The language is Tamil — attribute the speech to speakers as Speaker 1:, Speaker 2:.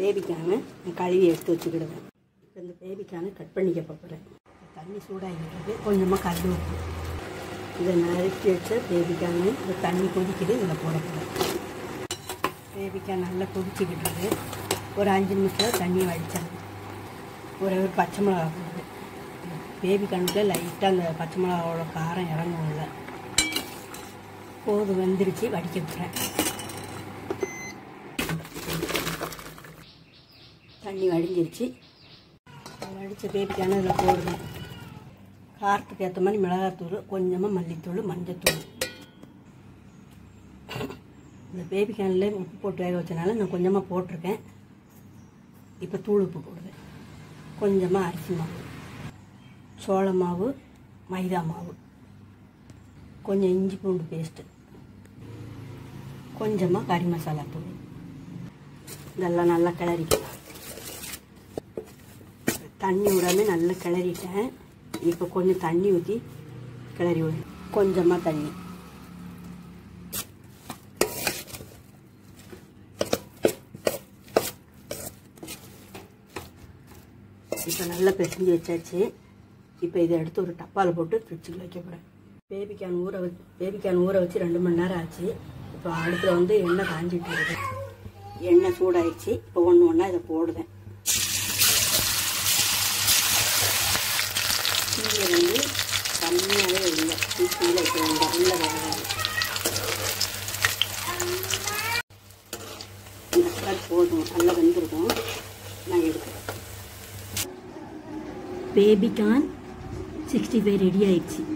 Speaker 1: பேபிக்கான கழுவி எடுத்து வச்சுக்கிடுவேன் இப்போ இந்த பேபிக்கான கட் பண்ணிக்க போகிறேன் தண்ணி சூடாகிடுறது கொஞ்சமாக கல் உப்பு இதை நறுக்கி வச்ச பேபிக்கான இந்த தண்ணி கொதிக்குது இதில் போட போகிறேன் பேபிக்காய் நல்லா கொதிச்சுக்கிட்டுருக்கு ஒரு அஞ்சு நிமிஷத்தில் தண்ணி வடிச்சாங்க ஒரு ஒரு பச்சை மிளகா போடுது பேபி கண்ணில் லைட்டாக அந்த பச்சை மிளகாவோட காரம் இறங்கும்ல போது வெந்துருச்சு வடிக்க போகிறேன் தண்ணி வடிஞ்சிருச்சு வடித்த பேபிக்கான இதில் போடுவேன் காரத்துக்கு ஏற்ற மாதிரி மிளகாத்தூள் கொஞ்சமாக மல்லித்தூள் மஞ்சத்தூள் இந்த பேபி கேனில் உப்பு போட்டு வேக வச்சனால நான் கொஞ்சமாக போட்டிருக்கேன் இப்போ தூள் உப்பு போடுவேன் கொஞ்சமாக அரிசி மாவு சோள மாவு மைதா மாவு கொஞ்சம் இஞ்சி பூண்டு பேஸ்ட்டு கொஞ்சமாக கறி மசாலா தூள் இதெல்லாம் நல்லா கிளறிக்கலாம் தண்ணி விடாம நல்லா கிளறிட்டேன் இப்போ கொஞ்சம் தண்ணி ஊற்றி கிளறி விடு கொஞ்சமாக தண்ணி இப்போ நல்லா பிசைஞ்சு வச்சாச்சு இப்போ இதை எடுத்து ஒரு டப்பாவில் போட்டு ஃப்ரிட்ஜுக்கு வைக்க போகிறேன் பேபிக்கான் ஊற வச்சு பேபிக்கான் ஊற வச்சு ரெண்டு மணி நேரம் ஆச்சு இப்போ அடுப்பில் வந்து எண்ணெய் காஞ்சிட்டு இருக்குது எண்ணெய் சூடாயிடுச்சு இப்போ ஒன்று ஒன்றா இதை போடுவேன் தீயை வந்து கம்மியாகவே இல்லை தீயில் வைக்க வேண்டாம் உள்ள வேகாது இந்த கலர் போதும் நல்லா வெந்திருக்கும் நான் எடுக்கிறேன் பேபிகான் சிக்ஸ்டி ஃபைவ் ரெடி ஆயிடுச்சு